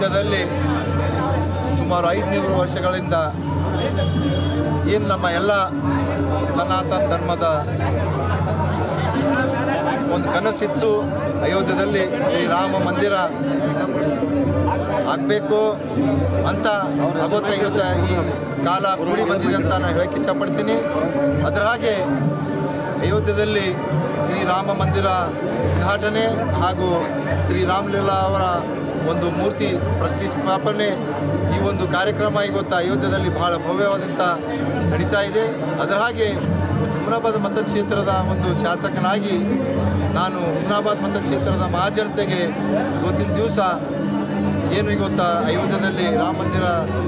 ಅಯೋಧ್ಯದಲ್ಲಿ ಸುಮಾರು ಐದುನೂರು ವರ್ಷಗಳಿಂದ ಏನು ನಮ್ಮ ಎಲ್ಲ ಸನಾತನ ಧರ್ಮದ ಒಂದು ಕನಸಿತ್ತು ಅಯೋಧ್ಯದಲ್ಲಿ ಶ್ರೀರಾಮ ಮಂದಿರ ಆಗಬೇಕು ಅಂತ ಆಗುತ್ತೆ ಇವತ್ತು ಈ ಕಾಲ ಕೂಡಿ ಬಂದಿದೆ ಅಂತ ನಾನು ಹೇಳಕ್ಕೆ ಇಷ್ಟಪಡ್ತೀನಿ ಅದರ ಹಾಗೆ ಅಯೋಧ್ಯದಲ್ಲಿ ಶ್ರೀರಾಮ ಮಂದಿರ ಉದ್ಘಾಟನೆ ಹಾಗೂ ಶ್ರೀರಾಮಲೀಲಾ ಅವರ ಒಂದು ಮೂರ್ತಿ ಪ್ರತಿಷ್ಠಾಪನೆ ಈ ಒಂದು ಕಾರ್ಯಕ್ರಮ ಇವತ್ತು ಅಯೋಧ್ಯದಲ್ಲಿ ಬಹಳ ಭವ್ಯವಾದಂಥ ನಡೀತಾ ಇದೆ ಅದರ ಹಾಗೆ ಹುಮ್ನಾಬಾದ್ ಮತಕ್ಷೇತ್ರದ ಒಂದು ಶಾಸಕನಾಗಿ ನಾನು ಹುಮ್ನಾಬಾದ್ ಮತಕ್ಷೇತ್ರದ ಮಹಾಜನತೆಗೆ ಇವತ್ತಿನ ದಿವಸ ಏನು ಇವತ್ತು ಅಯೋಧ್ಯದಲ್ಲಿ ರಾಮ ಮಂದಿರ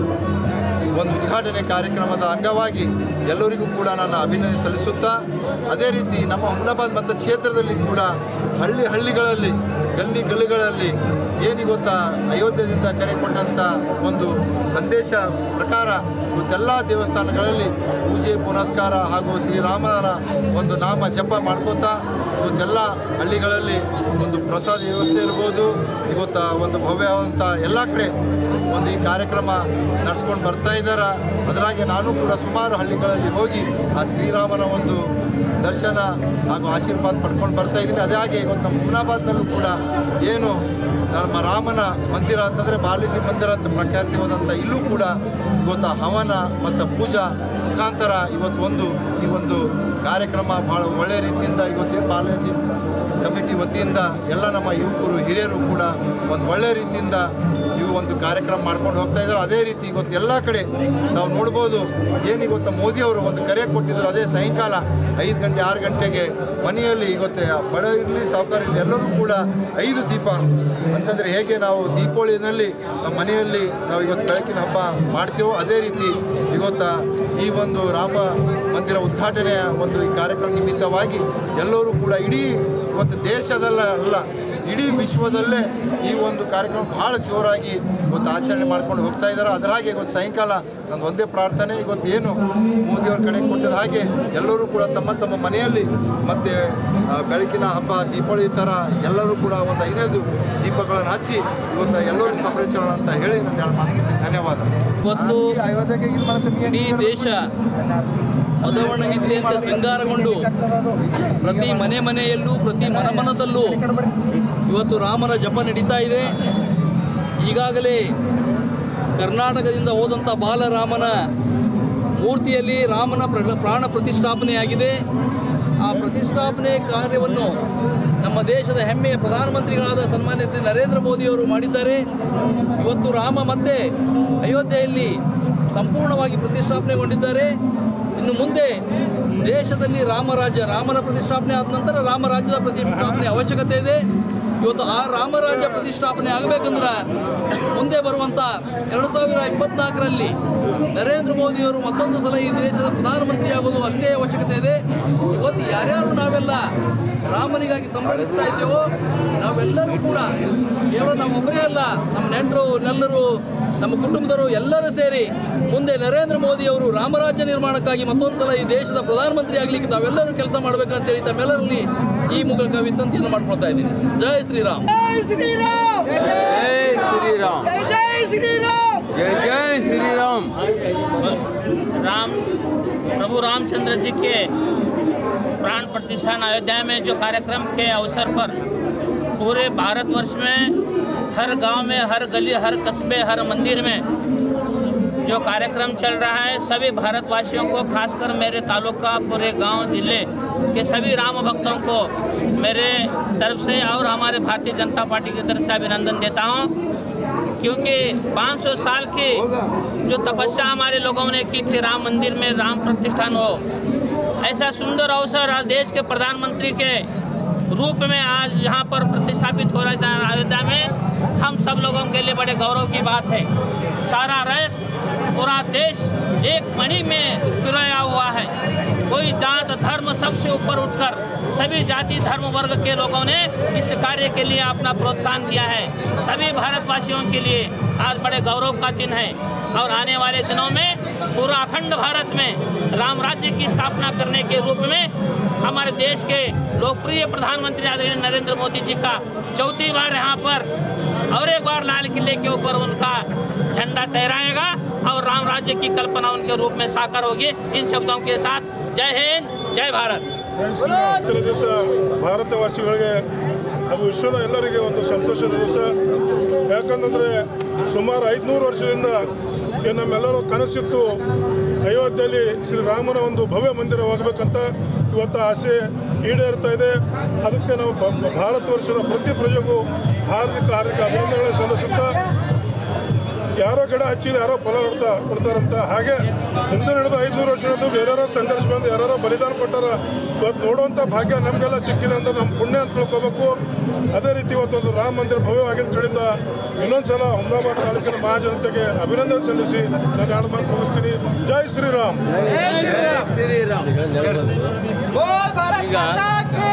ಒಂದು ಉದ್ಘಾಟನೆ ಕಾರ್ಯಕ್ರಮದ ಅಂಗವಾಗಿ ಎಲ್ಲರಿಗೂ ಕೂಡ ನಾನು ಅಭಿನಂದನೆ ಸಲ್ಲಿಸುತ್ತಾ ಅದೇ ರೀತಿ ನಮ್ಮ ಹುಮ್ನಾಬಾದ್ ಮತ್ತು ಕ್ಷೇತ್ರದಲ್ಲಿ ಕೂಡ ಹಳ್ಳಿ ಹಳ್ಳಿಗಳಲ್ಲಿ ಗಲ್ಲಿ ಗಲ್ಲಿಗಳಲ್ಲಿ ಏನು ಗೊತ್ತಾ ಅಯೋಧ್ಯದಿಂದ ಕರೆ ಕೊಟ್ಟಂಥ ಒಂದು ಸಂದೇಶ ಪ್ರಕಾರ ಇವತ್ತೆಲ್ಲ ದೇವಸ್ಥಾನಗಳಲ್ಲಿ ಪೂಜೆ ಪುನಸ್ಕಾರ ಹಾಗೂ ಶ್ರೀರಾಮನ ಒಂದು ನಾಮ ಜಪ ಮಾಡ್ಕೋತಾ ಇವತ್ತೆಲ್ಲ ಹಳ್ಳಿಗಳಲ್ಲಿ ಒಂದು ಪ್ರಸಾದ ವ್ಯವಸ್ಥೆ ಇರ್ಬೋದು ಇವತ್ತು ಒಂದು ಭವ್ಯವಂತ ಎಲ್ಲ ಕಡೆ ಒಂದು ಈ ಕಾರ್ಯಕ್ರಮ ನಡ್ಸ್ಕೊಂಡು ಬರ್ತಾ ಇದ್ದಾರೆ ಅದರಾಗೆ ನಾನು ಕೂಡ ಸುಮಾರು ಹಳ್ಳಿಗಳಲ್ಲಿ ಹೋಗಿ ಆ ಶ್ರೀರಾಮನ ಒಂದು ದರ್ಶನ ಹಾಗೂ ಆಶೀರ್ವಾದ ಪಡ್ಕೊಂಡು ಬರ್ತಾ ಇದ್ದೀನಿ ಅದೇ ಹಾಗೆ ಇವತ್ತು ನಮ್ಮ ಹುಮ್ನಾಬಾದ್ನಲ್ಲೂ ಕೂಡ ಏನು ನಮ್ಮ ರಾಮನ ಮಂದಿರ ಅಂತಂದರೆ ಬಾಲಾಜಿ ಮಂದಿರ ಅಂತ ಪ್ರಖ್ಯಾತಿವಾದಂಥ ಇಲ್ಲೂ ಕೂಡ ಇವತ್ತು ಹವನ ಮತ್ತು ಪೂಜಾ ಮುಖಾಂತರ ಇವತ್ತು ಒಂದು ಈ ಒಂದು ಕಾರ್ಯಕ್ರಮ ಭಾಳ ಒಳ್ಳೆಯ ರೀತಿಯಿಂದ ಇವತ್ತೇನು ಬಾಲಾಜಿ ಕಮಿಟಿ ವತಿಯಿಂದ ಎಲ್ಲ ನಮ್ಮ ಯುವಕರು ಹಿರಿಯರು ಕೂಡ ಒಂದು ಒಳ್ಳೆಯ ರೀತಿಯಿಂದ ಇವು ಒಂದು ಕಾರ್ಯಕ್ರಮ ಮಾಡ್ಕೊಂಡು ಹೋಗ್ತಾ ಇದ್ದಾರೆ ಅದೇ ರೀತಿ ಇವತ್ತು ಎಲ್ಲ ಕಡೆ ನಾವು ನೋಡ್ಬೋದು ಏನು ಇವತ್ತು ಮೋದಿಯವರು ಒಂದು ಕರೆ ಕೊಟ್ಟಿದ್ರು ಅದೇ ಸಾಯಂಕಾಲ ಐದು ಗಂಟೆ ಆರು ಗಂಟೆಗೆ ಮನೆಯಲ್ಲಿ ಇವತ್ತು ಬಡ ಇರಲಿ ಸಾವುಕಾರ ಇರಲಿ ಎಲ್ಲರೂ ಕೂಡ ಐದು ದೀಪ ಅಂತಂದರೆ ಹೇಗೆ ನಾವು ದೀಪಾವಳಿನಲ್ಲಿ ನಮ್ಮ ಮನೆಯಲ್ಲಿ ನಾವು ಇವತ್ತು ಬೆಳಕಿನ ಹಬ್ಬ ಮಾಡ್ತೇವೋ ಅದೇ ರೀತಿ ಇವತ್ತು ಈ ಒಂದು ರಾಮ ಮಂದಿರ ಉದ್ಘಾಟನೆಯ ಒಂದು ಈ ಕಾರ್ಯಕ್ರಮ ನಿಮಿತ್ತವಾಗಿ ಎಲ್ಲರೂ ಕೂಡ ಇಡೀ ಇವತ್ತು ದೇಶದಲ್ಲ ಅಲ್ಲ ಇಡೀ ವಿಶ್ವದಲ್ಲೇ ಈ ಒಂದು ಕಾರ್ಯಕ್ರಮ ಭಾಳ ಜೋರಾಗಿ ಇವತ್ತು ಆಚರಣೆ ಮಾಡ್ಕೊಂಡು ಹೋಗ್ತಾ ಇದ್ದಾರೆ ಅದರ ಹಾಗೆ ಇವತ್ತು ಸಾಯಂಕಾಲ ನನ್ನ ಒಂದೇ ಪ್ರಾರ್ಥನೆ ಇವತ್ತು ಏನು ಮೋದಿಯವ್ರ ಕಡೆ ಕೊಟ್ಟಿದ ಹಾಗೆ ಎಲ್ಲರೂ ಕೂಡ ತಮ್ಮ ತಮ್ಮ ಮನೆಯಲ್ಲಿ ಮತ್ತು ಆ, ಬೆಳಕಿನ ಹಬ್ಬ ದೀಪಾವಳಿ ಥರ ಎಲ್ಲರೂ ಕೂಡ ಒಂದು ಐದೈದು ದೀಪಗಳನ್ನು ಹಚ್ಚಿ ಇವತ್ತು ಎಲ್ಲರೂ ಸಂರಕ್ಷಣ ಅಂತ ಹೇಳಿ ನನ್ನ ಎರಡು ಮಾತು ಮುಗಿಸ್ತೀನಿ. ಧನ್ಯವಾದ ಇವತ್ತು ಇಡೀ ದೇಶ ಮದವಣಗಿದ್ದೆಯಂತೆ ಶೃಂಗಾರಗೊಂಡು ಪ್ರತಿ ಮನೆ ಮನೆಯಲ್ಲೂ ಪ್ರತಿ ಮನಮನದಲ್ಲೂ ಇವತ್ತು ರಾಮನ ಜಪ ನಡೀತಾ ಇದೆ ಈಗಾಗಲೇ ಕರ್ನಾಟಕದಿಂದ ಹೋದಂಥ ಬಾಲರಾಮನ ಮೂರ್ತಿಯಲ್ಲಿ ರಾಮನ ಪ್ರ- ಪ್ರಾಣ ಪ್ರತಿಷ್ಠಾಪನೆಯಾಗಿದೆ ಆ ಪ್ರತಿಷ್ಠಾಪನೆ ಕಾರ್ಯವನ್ನು ನಮ್ಮ ದೇಶದ ಹೆಮ್ಮೆಯ ಪ್ರಧಾನಮಂತ್ರಿಗಳಾದ ಸನ್ಮಾನ್ಯ ಶ್ರೀ ನರೇಂದ್ರ ಮೋದಿಯವರು ಮಾಡಿದ್ದಾರೆ ಇವತ್ತು ರಾಮ ಮತ್ತೆ ಅಯೋಧ್ಯೆಯಲ್ಲಿ ಸಂಪೂರ್ಣವಾಗಿ ಪ್ರತಿಷ್ಠಾಪನೆಗೊಂಡಿದ್ದಾರೆ ಇನ್ನು ಮುಂದೆ ದೇಶದಲ್ಲಿ ರಾಮರಾಜ್ಯ ರಾಮನ ಪ್ರತಿಷ್ಠಾಪನೆ ಆದ ನಂತರ ರಾಮರಾಜ್ಯದ ಪ್ರತಿಷ್ಠಾಪನೆ ಅವಶ್ಯಕತೆ ಇದೆ ಇವತ್ತು ಆ ರಾಮರಾಜ್ಯ ಪ್ರತಿಷ್ಠಾಪನೆ ಆಗಬೇಕಂದ್ರೆ ಮುಂದೆ ಬರುವಂಥ ಎರಡು ಸಾವಿರ ಇಪ್ಪತ್ನಾಲ್ಕರಲ್ಲಿ ನರೇಂದ್ರ ಮೋದಿಯವರು ಮತ್ತೊಂದು ಸಲ ಈ ದೇಶದ ಪ್ರಧಾನಮಂತ್ರಿ ಆಗೋದು ಅಷ್ಟೇ ಅವಶ್ಯಕತೆ ಇದೆ ಇವತ್ತು ಯಾರ್ಯಾರು ನಾವೆಲ್ಲ ರಾಮನಿಗಾಗಿ ಸಂಭ್ರಮಿಸ್ತಾ ಇದ್ದೇವೋ ನಾವೆಲ್ಲರೂ ಕೂಡ ಕೇವಲ ನಾವು ಒಬ್ಬರೇ ಅಲ್ಲ ನಮ್ಮ ನೆಂಟರು ನೆಲ್ಲರು ನಮ್ಮ ಕುಟುಂಬದವರು ಎಲ್ಲರೂ ಸೇರಿ ಮುಂದೆ ನರೇಂದ್ರ ಮೋದಿಯವರು ರಾಮರಾಜ್ಯ ನಿರ್ಮಾಣಕ್ಕಾಗಿ ಮತ್ತೊಂದು ಸಲ ಈ ದೇಶದ ಪ್ರಧಾನಮಂತ್ರಿ ಆಗಲಿಕ್ಕೆ ತಾವೆಲ್ಲರೂ ಕೆಲಸ ಮಾಡಬೇಕಂತೇಳಿ ತಮ್ಮೆಲ್ಲರಲ್ಲಿ ಈ ಮೂಲಕ ವಿನಂತಿಯನ್ನು ಮಾಡ್ಕೊಳ್ತಾ ಇದ್ದೀನಿ ಜೈ ಶ್ರೀರಾಮ್ जय श्री राम जय जय श्री राम राम प्रभु रामचंद्र जी के प्राण प्रतिष्ठान अयोध्या में जो कार्यक्रम के अवसर पर पूरे भारतवर्ष में हर गांव में हर गली हर कस्बे हर मंदिर में जो कार्यक्रम चल रहा है सभी भारतवासियों को खासकर मेरे तालुका पूरे गांव जिले के सभी राम भक्तों को मेरे तरफ से और हमारे भारतीय जनता पार्टी की तरफ से अभिनंदन देता हूं क्योंकि 500 साल की जो तपस्या हमारे लोगों ने की थी राम मंदिर में राम प्रतिष्ठान हो ऐसा सुंदर अवसर आज देश के प्रधानमंत्री के रूप में आज यहाँ पर प्रतिष्ठापित हो रहा है अयोध्या में हम सब लोगों के लिए बड़े गौरव की बात है सारा राष्ट्र पूरा देश एक मणि में पिरोया हुआ है कोई जात धर्म सबसे ऊपर उठकर सभी जाति धर्म वर्ग के लोगों ने इस कार्य के लिए अपना प्रोत्साहन दिया है सभी भारतवासियों के लिए आज बड़े गौरव का दिन है और आने वाले दिनों में पूरा अखंड भारत में राम राज्य की स्थापना करने के रूप में हमारे देश के लोकप्रिय प्रधानमंत्री आदरणीय नरेंद्र मोदी जी का चौथी बार यहाँ पर और एक बार लाल किले के ऊपर उनका झंडा तहराएगा और राम राज्य की कल्पना उनके रूप में साकार होगी इन शब्दों के साथ जय हिंद जय भारत ಇವತ್ತಿನ ದಿವಸ ಭಾರತವಾಸಿಗಳಿಗೆ ಹಾಗೂ ವಿಶ್ವದ ಎಲ್ಲರಿಗೆ ಒಂದು ಸಂತೋಷದ ದಿವಸ ಯಾಕಂತಂದರೆ ಸುಮಾರು ಐದುನೂರು ವರ್ಷದಿಂದ ಏನು ನಮ್ಮೆಲ್ಲರೂ ಕನಸಿತ್ತು ಅಯೋಧ್ಯೆಯಲ್ಲಿ ಶ್ರೀರಾಮನ ಒಂದು ಭವ್ಯ ಮಂದಿರವಾಗಬೇಕಂತ ಇವತ್ತು ಆಸೆ ಈಡೇರ್ತಾ ಇದೆ ಅದಕ್ಕೆ ನಾವು ಬ- ಬ- ಭಾರತ ವರ್ಷದ ಪ್ರತಿ ಪ್ರಜೆಗೂ ಹಾರ್ದಿಕ ಹಾರ್ದಿಕ ಅಭಿನಂದನೆಗಳನ್ನು ಸಲ್ಲಿಸುತ್ತಾ ಯಾರೋ ಗಿಡ ಹಚ್ಚಿದ ಯಾರೋ ಫಲ ನೋಡ್ತಾ ಕೊಡ್ತಾರಂತ ಹಾಗೆ ಹಿಂದೆ ನಡೆದ ಐದುನೂರು ವರ್ಷದ್ದು ಬೇರೆಯಾರೋ ಸಂಘರ್ಷ ಬಂದು ಯಾರೋ ಬಲಿದಾನ ಕೊಟ್ಟಾರ ಇವತ್ತು ನೋಡುವಂಥ ಭಾಗ್ಯ ನಮಗೆಲ್ಲ ಸಿಕ್ಕಿದೆ ಅಂದ್ರೆ ನಮ್ಮ ಪುಣ್ಯ ಅಂತ ತಿಳ್ಕೊಬೇಕು ಅದೇ ರೀತಿ ಇವತ್ತೊಂದು ರಾಮ ಮಂದಿರ ಭವ್ಯವಾಗಿದ್ದ ಕಡೆಯಿಂದ ಇನ್ನೊಂದು ಸಲ ಅಹಮದಾಬಾದ್ ತಾಲೂಕಿನ ಮಹಾಜನತೆಗೆ ಅಭಿನಂದನೆ ಸಲ್ಲಿಸಿ ನಾನು ಎರಡು ಮಾತು ಮುಗಿಸ್ತೀನಿ ಜೈ ಶ್ರೀರಾಮ್ बोल भारत ಈಗ माता की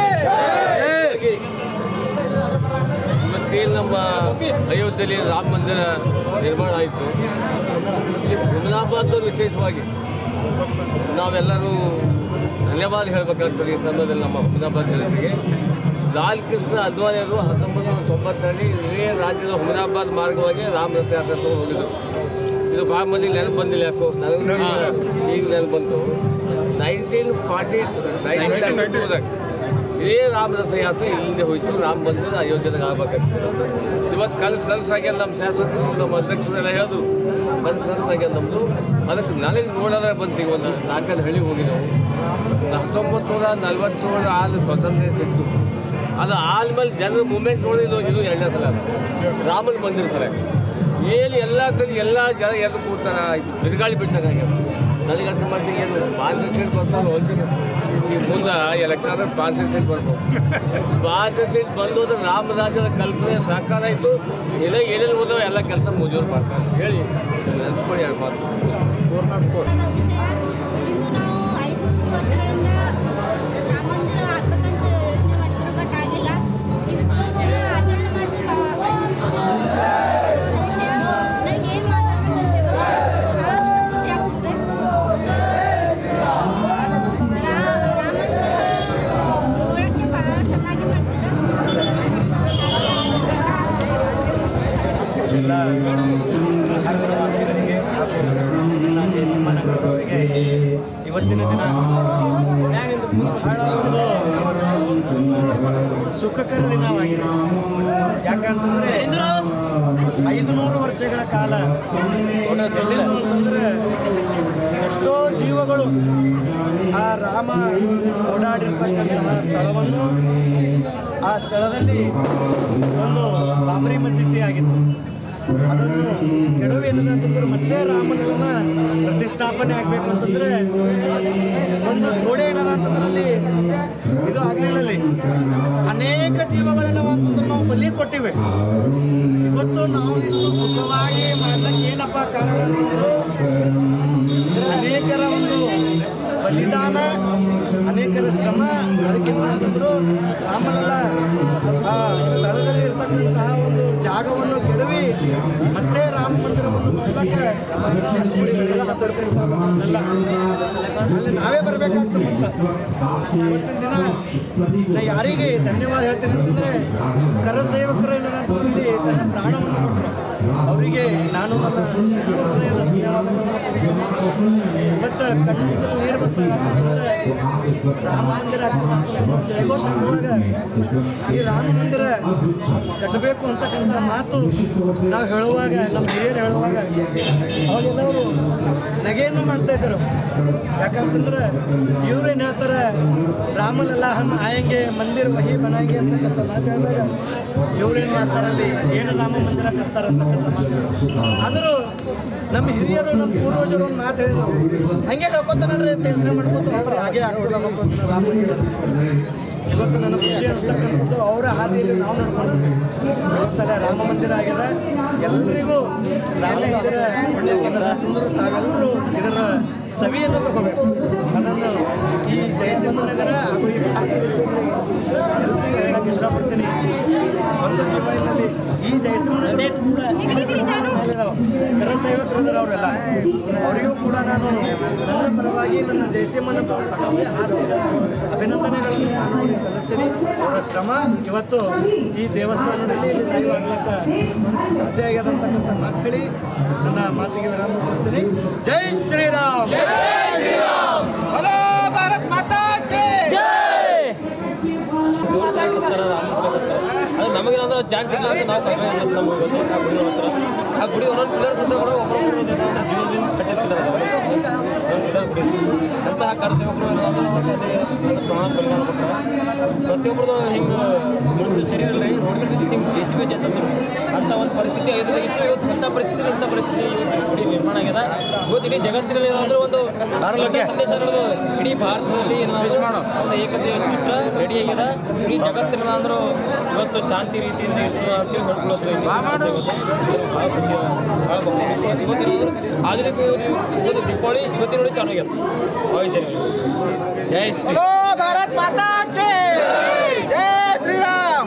ಇವತ್ತೇನು ನಮ್ಮ ಅಯೋಧ್ಯೆಯಲ್ಲಿ ರಾಮ ಮಂದಿರ ನಿರ್ಮಾಣ ಆಯಿತು ಹುಮನಾಬಾದ್ ವಿಶೇಷವಾಗಿ ನಾವೆಲ್ಲರೂ ಧನ್ಯವಾದ ಹೇಳಬೇಕಾಗ್ತದೆ ಈ ಸಂದರ್ಭದಲ್ಲಿ ನಮ್ಮ ಹುಮನಾಬಾದ್ ಜನತೆಗೆ ಲಾಲ್ ಕೃಷ್ಣ ಅದ್ವಾನಿಯವರು ಹತ್ತೊಂಬತ್ತು ನೂರ ತೊಂಬತ್ತರಲ್ಲಿ ಇದೇ ರಾಜ್ಯದ ಹುಮನಾಬಾದ್ ಮಾರ್ಗವಾಗಿ ರಾಮ ರಥ ಯಾತ್ರೆ ತಗೊಂಡು ಹೋಗಿದ್ರು ಇದು ಭಾಳ ಮಂದಿ ನೆನಪು ಬಂದಿಲ್ಲ ಯಾಕೋ ನನಗೆ ಈಗ ನೆನಪು ಬಂತು ನೈನ್ಟೀನ್ ಫಾರ್ಟಿ ನೈನ್ಟೀನ್ ಇದೇ ರಾಮ ರಥ ಯಾತ್ರೆ ಇಲ್ಲಿಂದ ಹೋಯ್ತು ರಾಮ ಬಂದಿದ್ದು ಅಯೋಧ್ಯೆದಾಗ ಆಗ್ಬೇಕಾಗ್ತದೆ ಇವತ್ತು ಕನಸು ನನಸಾಗ್ಯದ ನಮ್ಮ ಶಾಸಕರು ನಮ್ಮ ಅಧ್ಯಕ್ಷರೆಲ್ಲ ಹೇಳಿದ್ರು ಕನಸು ನನಸಾಗ್ಯದ ನಮ್ಮದು ಅದಕ್ಕೆ ನನಗೆ ನೋಡೋದ್ರೆ ಬಂತು ಈಗ ಒಂದು ನಾಲ್ಕೈದು ಹಳ್ಳಿಗೆ ಹೋಗಿ ನಾವು ಹತ್ತೊಂಬತ್ತು ನೂರ ನಲ್ವತ್ತೇಳು ಆದ ಸ್ವಾತಂತ್ರ್ಯ ಸಿಕ್ತು ಅದು ಆದ್ಮೇಲೆ ಜನರ ಮೂಮೆಂಟ್ ನೋಡಿದ್ದು ಇದು ಎರಡನೇ ಸಲ ರಾಮನ ಮಂದಿರ ಸಲ ಏನು ಎಲ್ಲ ಕಡೆ ಎಲ್ಲ ಜನ ಎದ್ದು ಕೂಡ್ತಾರ ಬಿರುಗಾಳಿ ಬಿಡ್ಸಂಗಾಗ್ಯದ ನನಗೆ ಅರ್ಥ ಮಾಡ್ತೀನಿ ಏನು ಪಾಂಚ ಸೀಟ್ ಬರ್ತಾರೆ ಹೋಗ್ತೀನಿ ಈಗ ಮುಂದೆ ಎಲೆಕ್ಷನ್ ಆದ್ರೆ ಪಾಂಚ ಸೀಟ್ ಬರ್ಬೇಕು ಪಾಂಚ ಸೀಟ್ ಬಂದೋದ್ರೆ ರಾಮರಾಜ್ಯದ ಕಲ್ಪನೆ ಸಾಕಾರ ಆಯಿತು ಇಲ್ಲ ಏನೇನು ಹೋದವ ಎಲ್ಲ ಕೆಲಸ ಮುಜೂರು ಮಾಡ್ತಾರೆ ಅಂತ ಹೇಳಿ ನೆನ್ಸ್ಕೊಳ್ಳಿ ಎರಡು ಮಾತು ಪದ ವಿಷಯ ಇಂದು ನಾವು ಐದೂರು ವರ್ಷಗಳಿಂದ ರಾಮ ಮಂದಿರ ಆಗ್ಬೇಕಂತ ಯೋಚನೆ ಮಾಡಿದ್ರು ಬಟ್ ಆಗಿಲ್ಲ ಇದು ಈ ದಿನ ಆಚರಣೆ ಮಾಡಿದ್ದು ಸಂತೋಷದ ವಿಷಯ ನನಗೆ ಏನು ಮಾತಾಡ್ಬೇಕಂತ ಬಹಳಷ್ಟು ಖುಷಿ ಆಗ್ತದೆ ಸೊ ಇಲ್ಲಿ ರಾಮ ಮಂದಿರ ನೋಡೋಕ್ಕೆ ಬಹಳ ಚೆನ್ನಾಗಿ ಮಾಡ್ತಾರೆ ಎಲ್ಲ ನಗರವಾಸಿಗಳಿಗೆ ಹಾಗೂ ಎಲ್ಲ ಜಯಸಿಂಹನಗರದವರಿಗೆ ಇವತ್ತಿನ ದಿನ ಬಹಳ ಒಂದು ಸುಖಕರ ದಿನವಾಗಿದೆ ಯಾಕಂತಂದರೆ ಐದು ನೂರು ವರ್ಷಗಳ ಕಾಲ ಎಲ್ಲಿಂದು ಅಂತಂದರೆ ಎಷ್ಟೋ ಜೀವಗಳು ಆ ರಾಮ ಓಡಾಡಿರ್ತಕ್ಕಂತಹ ಸ್ಥಳವನ್ನು ಆ ಸ್ಥಳದಲ್ಲಿ ಒಂದು ಬಾಬರಿ ಮಸೀದಿ ಆಗಿತ್ತು ಅದನ್ನು ಕೆಡವೇನಿದೆ ಅಂತಂದ್ರೆ ಮತ್ತೆ ರಾಮನನ್ನ ಪ್ರತಿಷ್ಠಾಪನೆ ಆಗಬೇಕು ಅಂತಂದ್ರೆ ಒಂದು ಥೋಡೆ ಏನದ ಅಂತಂದ್ರೆ ಅಲ್ಲಿ ಇದು ಆಗಲಿಲ್ಲ ಅಲ್ಲಿ ಅನೇಕ ಜೀವಗಳನ್ನ ಅಂತಂದ್ರೆ ನಾವು ಬಲಿ ಕೊಟ್ಟಿವೆ ಇವತ್ತು ನಾವು ಇಷ್ಟು ಸುಖವಾಗಿ ಮಾಡ್ಲಿಕ್ಕೆ ಏನಪ್ಪ ಕಾರಣ ಅಂತಂದ್ರು ಅನೇಕರ ಒಂದು ಬಲಿದಾನ ಅನೇಕರ ಶ್ರಮ ಅದಕ್ಕೆ ಅಂತಂದ್ರು ರಾಮನಲ್ಲ ಆ ಸ್ಥಳದಲ್ಲಿ ಇರ್ತಕ್ಕಂತಹ ಒಂದು ಜಾಗವನ್ನು ಕೆಡವಿ ಮತ್ತೆ ರಾಮ ಮಂದಿರವನ್ನು ಮಾಡ್ಲಿಕ್ಕೆ ಅಷ್ಟಿಷ್ಟು ಕಷ್ಟಪಡ್ತಿರ್ತಕ್ಕಂಥದ್ದೆಲ್ಲ ಅಲ್ಲಿ ನಾವೇ ಬರಬೇಕಾಗ್ತದೆ ಮತ್ತೆ ಇವತ್ತಿನ ದಿನ ನಾ ಯಾರಿಗೆ ಧನ್ಯವಾದ ಹೇಳ್ತೀನಿ ಅಂತಂದ್ರೆ ಕರಸೇವಕರು ಏನಂತಂದ್ರಲ್ಲಿ ತನ್ನ ಪ್ರಾಣವನ್ನು ಕೊಟ್ಟರು ಅವರಿಗೆ ನಾನು ನನ್ನ ಹೃದಯದ ಧನ್ಯವಾದಗಳನ್ನು ಕೊಡ್ತೀನಿ. ಇವತ್ತು ಕಣ್ಣಂಚಲ್ಲಿ ನೀರು ಬರ್ತಾ ಯಾಕಂತಂದ್ರೆ ರಾಮ ಮಂದಿರ ಆಗ್ತದೆ ಅಂತಂದ್ರೆ ಜಯಘೋಷ ಹಾಕುವಾಗ ಈ ರಾಮ ಮಂದಿರ ಕಟ್ಟಬೇಕು ಅಂತಕ್ಕಂಥ ಮಾತು ನಾವು ಹೇಳುವಾಗ ನಮ್ಮ ಹಿರಿಯರು ಹೇಳುವಾಗ ಅವಾಗೆಲ್ಲವರು ನಗೆಯನ್ನು ಮಾಡ್ತಾ ಇದ್ದರು ಯಾಕಂತಂದ್ರೆ ಇವ್ರೇನು ಹೇಳ್ತಾರೆ ರಾಮನೆಲ್ಲ ಹಣ್ಣು ಆಯಂಗೆ ಮಂದಿರ ವಹಿ ಬನಾಂಗೆ ಅಂತಕ್ಕಂಥ ಮಾತು ಹೇಳಿದಾಗ ಇವ್ರೇನು ಮಾಡ್ತಾರೆ ಅಲ್ಲಿ ಏನು ರಾಮ ಮಂದಿರ ಕಟ್ತಾರೆ ಅಂತಕ್ಕಂಥ ಮಾತು ಆದರೂ ನಮ್ಮ ಹಿರಿಯರು ನಮ್ಮ ಪೂರ್ವಜರು ಒಂದು ಮಾತು ಹೇಳಿದರು ಹಂಗೆ ಹೇಳ್ಕೊತ ನೋಡ್ರಿ ಕೆಲಸ ಮಾಡ್ಕೊತ ಹೋಗ್ರಿ ಹಾಗೆ ಆಗ್ತದೆ ಹೋಗ್ಬೇಕು ರಾಮ ಮಂದಿರ ಇವತ್ತು ನನ್ನ ಖುಷಿ ಅನಿಸ್ತಕ್ಕಂಥದ್ದು ಅವರ ಹಾದಿಯಲ್ಲಿ ನಾವು ನಡ್ಕೊಂಡು ಇವತ್ತಲ್ಲ ರಾಮ ಮಂದಿರ ಆಗಿದೆ ಎಲ್ರಿಗೂ ರಾಮ ಮಂದಿರ ಏನದ ಅಂತಂದ್ರೆ ತಾವೆಲ್ಲರೂ ಇದರ ಸವಿಯನ್ನು ತಗೋಬೇಕು ಅದನ್ನು ಈ ಜಯಸಿಂಹನಗರ ಹಾಗೂ ಈ ಭಾರತ ದೇಶದಲ್ಲಿ ಎಲ್ಲರಿಗೂ ಹೇಳಕ್ಕೆ ಇಷ್ಟಪಡ್ತೀನಿ ಒಂದು ಜೀವನದಲ್ಲಿ ಈ ಜಯಸಿಂಹನಗರ ಕೂಡ ಕರಸೇವಕರಿದ್ದಾರೆ ಅವರೆಲ್ಲ ಅವರಿಗೂ ಕೂಡ ನಾನು ನನ್ನ ಪರವಾಗಿ ನನ್ನ ಜಯಸಿಂಹನ ಪರವಾಗಿ ಹಾರ್ದಿಕ ಅಭಿನಂದನೆಗಳನ್ನು ನಾನು ಅವರಿಗೆ ಸಲ್ಲಿಸ್ತೀನಿ ಅವರ ಶ್ರಮ ಇವತ್ತು ಈ ದೇವಸ್ಥಾನದಲ್ಲಿ ಇಲ್ಲಿ ಲೈವ್ ಆಗ್ಲಿಕ್ಕೆ ಸಾಧ್ಯ ಆಗ್ಯದ ಅಂತಕ್ಕಂಥ ಮಾತು ಹೇಳಿ ನನ್ನ ಮಾತಿಗೆ ವಿರಾಮ ಕೊಡ್ತೀನಿ ಜೈ ಶ್ರೀರಾಮ್ ಜೈ ಶ್ರೀರಾಮ್ ಹಲೋ ಭಾರತ್ ಮಾತಾ ಕಿ ಏಳು ಸಾವಿರ ಸತ್ತಾರ ರಾಮ ಸಾವಿರ ಸತ್ತಾರ ಅದು ನಮಗೇನಂದ್ರೆ ಚಾನ್ಸ್ ಇಲ್ಲ ಅಂತ ನಾವು ಸರ್ಕಾರ ಇವತ್ತು ನಮಗೆ ಗೊತ್ತು ಆ ಗುಡಿ ಹತ್ರ ಆ ಗುಡಿ ಒಂದೊಂದು ಪಿಲ್ಲರ್ಸ್ ಅಂತ ಕೂಡ ಒಬ್ಬರೊಬ್ಬರು ಏನಂದ್ರೆ ಜೀವನದಿಂದ ಕಟ್ಟಿರ್ತಾರೆ ಒಂದೊಂದು ಗುಡಿ ಅಂತಹ ಕಾರ್ಯಸೇವಕರು ಏನಂದ್ರೆ ಅವತ್ತು ಅದೇ ಅದಕ್ಕೆ ಪ್ರಮಾಣ ಬಲಿದಾನ ಕೊಡ್ತಾರೆ ಪ್ರತಿಯೊಬ್ಬರದು ಹಿಂಗೆ ಮೃತ್ಯು ಶರೀರ ರೀ ರೋಡ್ ಮೇಲೆ ಹಿಂಗೆ ಜೆ ಸಿ ಬಿ ಅಂತಂದ್ರು ಅಂಥ ಒಂದು ಪರಿಸ್ಥಿತಿ ಆಗಿದೆ ಇತ್ತು ಇವತ್ತು ಅಂಥ ಪರಿಸ್ಥಿತಿ ಇಂಥ ಪರಿಸ್ಥಿತಿ ಇವತ್ತು ಗುಡಿ ನಿರ್ಮಾಣ ಆಗ್ಯದ ಇವತ್ತು ಇಡೀ ಜಗತ್ತಿನಲ್ಲಿ ಏನಾದರೂ ಒಂದು ದೊಡ್ಡ ಸಂದೇಶ ಅನ್ನೋದು ಇಡೀ ಭಾರತದಲ್ಲಿ ಏನಾದ್ರು ಒಂದು ಏಕತೆಯ ಸೂತ್ರ ರೆಡಿ ಆಗ್ಯದ ಇಡೀ ಜಗತ್ತಿನ ಅಂದ್ರೂ ಇವತ್ತು ಶಾಂತಿ ರೀತಿಯಿಂದ ಇರ್ತದೆ ಅಂತೇಳಿ ಹೇಳ್ಕೊಳ್ಳೋದು ಇಲ್ಲಿ ಭಾಳ ಖುಷಿ ಭಾಳ ಭಕ್ತಿ ಇವತ್ತಿನ ಆಧುನಿಕ ಇವತ್ತು ದೀಪಾವಳಿ ಇವತ್ತಿನ ನೋಡಿ ಚಾಲು ಆಗ್ಯದ ಭಾವಿಸಿ ಜೈ ಶ್ರೀ ಭಾರತ್ ಮಾತಾ ಕಿ ಜೈ ಶ್ರೀರಾಮ್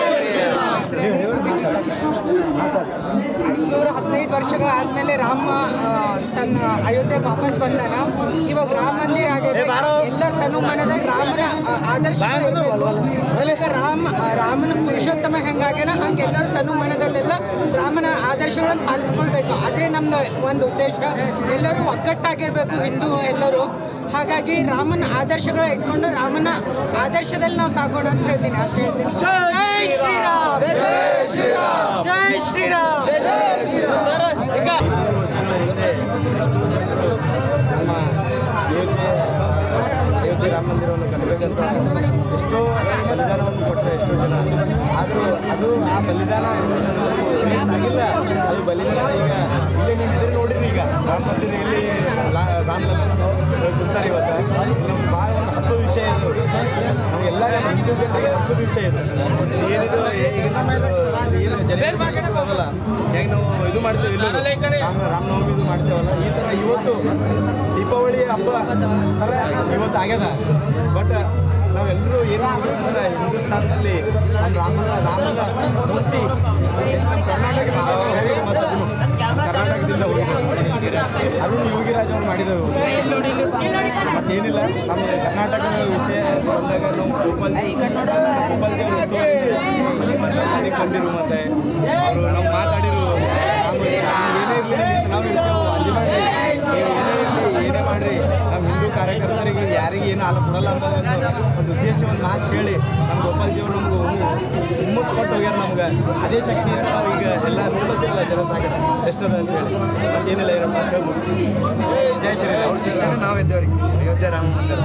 ಐನೂರ ಹದಿನೈದು ವರ್ಷಗಳ ಆದ್ಮೇಲೆ ರಾಮ ಆ, ತನ್ನ ಅಯೋಧ್ಯೆಗೆ ವಾಪಸ್ ಬಂದಾನ ಇವಾಗ ರಾಮ ಮಂದಿರ ಆಗಿದೆ ಎಲ್ಲರ ತನು ಮನದ ರಾಮನ ಆ, ಆದರ್ಶ ಈಗ ರಾಮ ಆ, ರಾಮನ ಪುರುಷೋತ್ತಮ ಹೆಂಗಾಗ್ಯಾನ ಹಂಗೆ ಎಲ್ಲರೂ ತನು ಮನದಲ್ಲೆಲ್ಲ ರಾಮನ ಆದರ್ಶಗಳನ್ನು ಪಾಲಿಸ್ಕೊಳ್ಬೇಕು ಅದೇ ನಮ್ದು ಒಂದು ಉದ್ದೇಶ ಎಲ್ಲರೂ ಒಗ್ಗಟ್ಟಾಗಿರ್ಬೇಕು ಹಿಂದೂ ಎಲ್ಲರೂ ಹಾಗಾಗಿ ರಾಮನ ಆದರ್ಶಗಳು ಇಟ್ಕೊಂಡು ರಾಮನ ಆದರ್ಶದಲ್ಲಿ ನಾವು ಸಾಗೋಣ ಅಂತ ಹೇಳ್ತೀನಿ ಅಷ್ಟೇ ಹೇಳ್ತೀನಿ ಜೈ ಶ್ರೀರಾಮ್ ಜೈ ಶ್ರೀರಾಮ್ ಈಗ ವರ್ಷಗಳ ಹಿಂದೆ ಎಷ್ಟೋ ಜನರು ನಮ್ಮ ಅಯೋಧ್ಯೆ ಅಯೋಧ್ಯೆ ರಾಮ ಮಂದಿರವನ್ನು ಕಟ್ಟಬೇಕಂತ ಎಷ್ಟೋ ಬಲಿದಾನವನ್ನು ಕೊಟ್ಟರೆ ಎಷ್ಟೋ ಜನ ಆದರೂ ಅದು ಆ ಬಲಿದಾನ ವೇಸ್ಟ್ ಆಗಿಲ್ಲ ಅದು ಬಲಿದಾನ ಈಗ ಇಲ್ಲೇ ನೀವು ಎದುರು ನೋಡಿರಿ ಈಗ ರಾಮ ಮಂದಿರ ಇಲ್ಲಿ ಲಾ- ರಾಮ ಕೊಡ್ತಾರೆ ಇವತ್ತು ನಮ್ಗೆ ಭಾಳ ಒಂದು ಹಬ್ಬದ ವಿಷಯ ಇದು ನಮಗೆಲ್ಲ ನಮ್ಮ ಹಿಂದೂ ಜನರಿಗೆ ಹಬ್ಬದ ವಿಷಯ ಇದು ಏನಿದು ಈಗ ನಮ್ಮದು ಏನು ಜನ ಅದಲ್ಲ ಹೆಂಗೆ ನಾವು ಇದು ಮಾಡ್ತೇವೆ ಇಲ್ಲ ರಾಮ ರಾಮನವಮಿ ಇದು ಮಾಡ್ತೇವಲ್ಲ ಈ ಥರ ಇವತ್ತು ದೀಪಾವಳಿ ಹಬ್ಬ ಥರ ಇವತ್ತು ಆಗ್ಯದ ಬಟ್ ನಾವೆಲ್ಲರೂ ಏನು ಅಂದ್ರೆ ಹಿಂದೂಸ್ತಾನದಲ್ಲಿ ನಮ್ಮ ರಾಮನ ರಾಮನ ಮೂರ್ತಿ ಎಷ್ಟು ನಮ್ಮ ಕರ್ನಾಟಕದಿಂದ ಹೋಗಿದೆ ಮತ್ತು ಅದನ್ನು ಕರ್ನಾಟಕದಿಂದ ಹೋಗಿದೆ ಅದನ್ನು ಯೋಗಿರಾಜ್ ಅವ್ರು ಮಾಡಿದೆವು ಮತ್ತೇನಿಲ್ಲ ನಮ್ಮ ಕರ್ನಾಟಕದ ವಿಷಯ ಬಂದಾಗ ನಮ್ಮ ಗೋಪಾಲ್ಜಿ ಗೋಪಾಲ್ಜಿ ಅವರು ಎಷ್ಟೋ ಇಲ್ಲಿ ಬಂದು ಮನೆಗೆ ಬಂದಿರು ಮತ್ತೆ ಅವರು ನಾವು ಮಾತಾಡಿರು ನಾವು ಏನೇ ಇರಲಿ ನಾವು ಇರ್ತೇವೆ ಅಂಜು ಮಾಡ್ರಿ ನೀವು ಏನೇ ಇರಲಿ ಏನೇ ಮಾಡ್ರಿ ನಮ್ಮ ಹಿಂದೂ ಕಾರ್ಯಕರ್ತರಿಗೆ ಯಾರಿಗೆ ಏನು ಹಾಲು ಕೊಡಲ್ಲ ಅಂತ ಒಂದು ಒಂದು ಉದ್ದೇಶ ಒಂದು ಮಾತು ಹೇಳಿ ನಮ್ಮ ಗೋಪಾಲ್ಜಿ ಅವರು ನಮ್ಗೆ ಹುಮ್ಮಸ್ ಕೊಟ್ಟು ಹೋಗ್ಯಾರ ನಮ್ಗೆ ಅದೇ ಶಕ್ತಿಯಿಂದ ನಾವು ಈಗ ಎಲ್ಲ ನೋಡೋದಿಲ್ಲ ಜನಸಾಗರ ಎಷ್ಟದ ಅಂತೇಳಿ ಮತ್ತೇನಿಲ್ಲ ಇರೋ ಮಾತು ಹೇಳಿ ಮುಗಿಸ್ತೀವಿ ಜೈ ಶ್ರೀರಾಮ್ ಅವ್ರ ಶಿಷ್ಯನೇ ನಾವಿದ್ದೇವ್ರಿ ಅಯೋಧ್ಯೆ ರಾಮ ಮಂದಿರ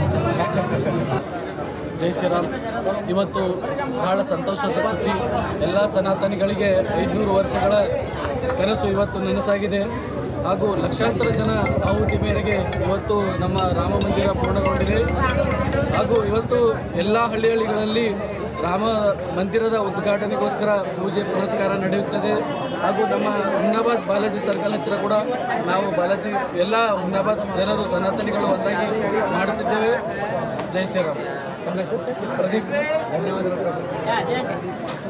ಜೈ ಶ್ರೀರಾಮ್ ಇವತ್ತು ಬಹಳ ಸಂತೋಷದ ಸುದ್ದಿ ಎಲ್ಲ ಸನಾತನಿಗಳಿಗೆ ಐದುನೂರು ವರ್ಷಗಳ ಕನಸು ಇವತ್ತು ನನಸಾಗಿದೆ ಹಾಗೂ ಲಕ್ಷಾಂತರ ಜನ ಆಹುತಿ ಮೇರೆಗೆ ಇವತ್ತು ನಮ್ಮ ರಾಮ ಮಂದಿರ ಪೂರ್ಣಗೊಂಡಿದೆ ಹಾಗೂ ಇವತ್ತು ಎಲ್ಲ ಹಳ್ಳಿ ಹಳ್ಳಿಗಳಲ್ಲಿ ರಾಮ ಮಂದಿರದ ಉದ್ಘಾಟನೆಗೋಸ್ಕರ ಪೂಜೆ ಪುನಸ್ಕಾರ ನಡೆಯುತ್ತದೆ ಹಾಗೂ ನಮ್ಮ ಹುಮ್ನಾಬಾದ್ ಬಾಲಾಜಿ ಸರ್ಕಲ್ ಹತ್ತಿರ ಕೂಡ ನಾವು ಬಾಲಾಜಿ ಎಲ್ಲ ಹುಮ್ನಾಬಾದ್ ಜನರು ಸನಾತನಿಗಳು ಒಂದಾಗಿ ಮಾಡುತ್ತಿದ್ದೇವೆ ಜೈ ಶ್ರೀರಾಮ್ ಪ್ರದೀಪ್ ಧನ್ಯವಾದಗಳು ಪ್ರದೀಪ್